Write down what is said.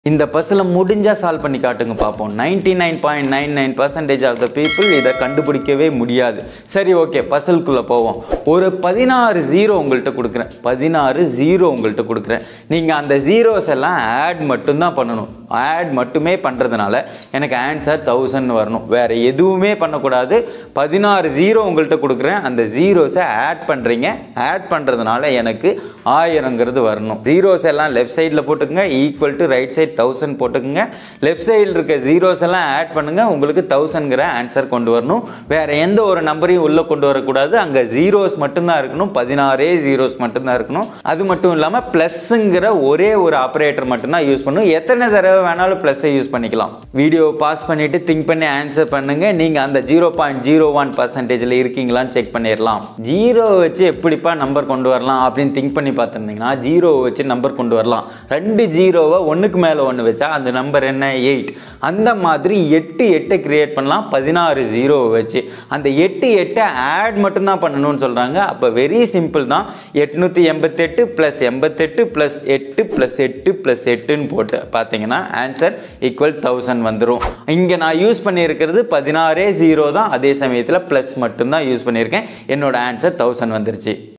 இந்த பஸ்ஸில் முடிஞ்சால் சால்வ் பண்ணி காட்டுங்க பார்ப்போம் ninety nine point nine nine percentage of the people இதை கண்டுபிடிக்கவே முடியாது சரி ஓகே பஸ்ஸுக்குள்ளே போவோம் ஒரு பதினாறு ஜீரோ உங்கள்கிட்ட கொடுக்குறேன் பதினாறு ஜீரோ உங்கள்கிட்ட கொடுக்குறேன் நீங்கள் அந்த ஜீரோஸ் எல்லாம் ஆட் மட்டும்தான் பண்ணணும் ஆட் மட்டுமே பண்ணுறதுனால எனக்கு ஆன்சர் தௌசண்ட் வரணும் வேறு எதுவுமே பண்ணக்கூடாது பதினாறு ஜீரோ உங்கள்கிட்ட கொடுக்குறேன் அந்த ஜீரோஸை ஆட் பண்ணுறீங்க ஆட் பண்ணுறதுனால எனக்கு ஆயிரங்கிறது வரணும் ஜீரோஸ் எல்லாம் லெஃப்ட் சைடில் போட்டுக்கோங்க equal to right side thousand போட்டுக்கோங்க லெஃப்ட் சைடில் இருக்க ஜீரோஸ் எல்லாம் ஆட் பண்ணுங்க உங்களுக்கு தௌசண்ட்ங்கிற ஆன்சர் கொண்டு வரணும் வேற எந்த ஒரு நம்பரையும் உள்ளே கொண்டு வரக்கூடாது அங்கே ஜீரோஸ் மட்டும்தான் இருக்கணும் பதினாறே ஜீரோஸ் மட்டும்தான் இருக்கணும் அது மட்டும் இல்லாமல் ப்ளஸ்ஸுங்கிற ஒரே ஒரு ஆப்ரேட்டர் மட்டும்தான் யூஸ் பண்ணணும் எத்தனை தடவை வேணாலும் ப்ளஸ்ஸை யூஸ் பண்ணிக்கலாம் வீடியோ பாஸ் பண்ணிட்டு திங்க் பண்ணி ஆன்சர் பண்ணுங்க நீங்கள் அந்த ஜீரோ பாயிண்ட் ஜீரோ ஒன் பர்சன்டேஜில் இருக்கீங்களான்னு செக் பண்ணிடலாம் ஜீரோ வச்சு எப்படிப்பா நம்பர் கொண்டு வரலாம் அப்படின்னு திங்க் பண்ணி பார்த்துருந்தீங்கன்னா ஜீரோ வச்சு நம்பர் கொண்டு வரலாம் ரெண்டு ஜீரோவை ஒன்றுக்கு மேலே ஒன்று வச்சா அந்த நம்பர் என்ன எயிட் அந்த மாதிரி எட்டு எட்டை கிரியேட் பண்ணலாம் பதினாறு ஜீரோவை வச்சு அந்த எட்டு எட்டை ஆட் மட்டும்தான் பண்ணணும்னு சொல்கிறாங்க அப்போ வெரி சிம்பிள் தான் எட்நூற்றி எண்பத்தெட்டு ப்ளஸ் எண்பத்தெட்டு ப்ளஸ் எட்டு ப்ளஸ் எட்டு ப்ளஸ் எட்டுன்னு போட்டு பார்த்தீங்கன்னா ஆன்சர் ஈக்குவல் தௌசண்ட் வந்துடும் இங்கே நான் யூஸ் பண்ணியிருக்கிறது பதினாறே ஜீரோ தான் அதே சமயத்தில் ப்ளஸ் மட்டும்தான் யூஸ் பண்ணியிருக்கேன் என்னோட ஆன்சர் தௌசண்ட் வந்துருச்சு